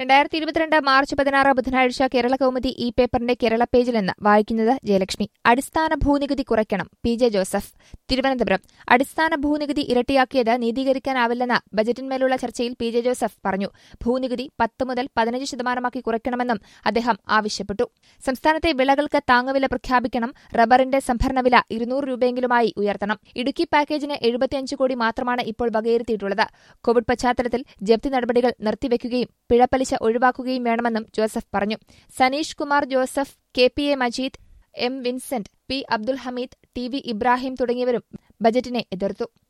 രണ്ടായിരത്തി ഇരുപത്തിരണ്ട് മാർച്ച് പതിനാറ് ബുധനാഴ്ച കേരള കൗമുദി ഈ പേപ്പറിന്റെ കേരള പേജിൽ നിന്ന് വായിക്കുന്നത് ജയലക്ഷ്മി അടിസ്ഥാന ഭൂനികുതി കുറയ്ക്കണം പി ജെ ജോസഫ് തിരുവനന്തപുരം അടിസ്ഥാന ഭൂനികുതി ഇരട്ടിയാക്കിയത് നീതീകരിക്കാനാവില്ലെന്ന് ബജറ്റിന്മേലുള്ള ചർച്ചയിൽ പി ജെ ജോസഫ് പറഞ്ഞു ഭൂനികുതി പത്ത് മുതൽ പതിനഞ്ച് ശതമാനമാക്കി കുറയ്ക്കണമെന്നും അദ്ദേഹം ആവശ്യപ്പെട്ടു സംസ്ഥാനത്തെ വിളകൾക്ക് താങ്ങുവില പ്രഖ്യാപിക്കണം റബ്ബറിന്റെ സംഭരണവില ഇരുന്നൂറ് രൂപയെങ്കിലുമായി ഉയർത്തണം ഇടുക്കി പാക്കേജിന് എഴുപത്തിയഞ്ച് കോടി മാത്രമാണ് ഇപ്പോൾ വകയിരുത്തിയിട്ടുള്ളത് കോവിഡ് പശ്ചാത്തലത്തിൽ ജപ്തി നടപടികൾ നിർത്തിവെക്കുകയും പിഴപ്പലിശ ഒഴിവാക്കുകയും വേണമെന്നും ജോസഫ് പറഞ്ഞു Saneesh Kumar Joseph K P A Majeed M Vincent P Abdul Hameed T V Ibrahim തുടങ്ങിയവരും ബജറ്റിനെ എതിർത്തു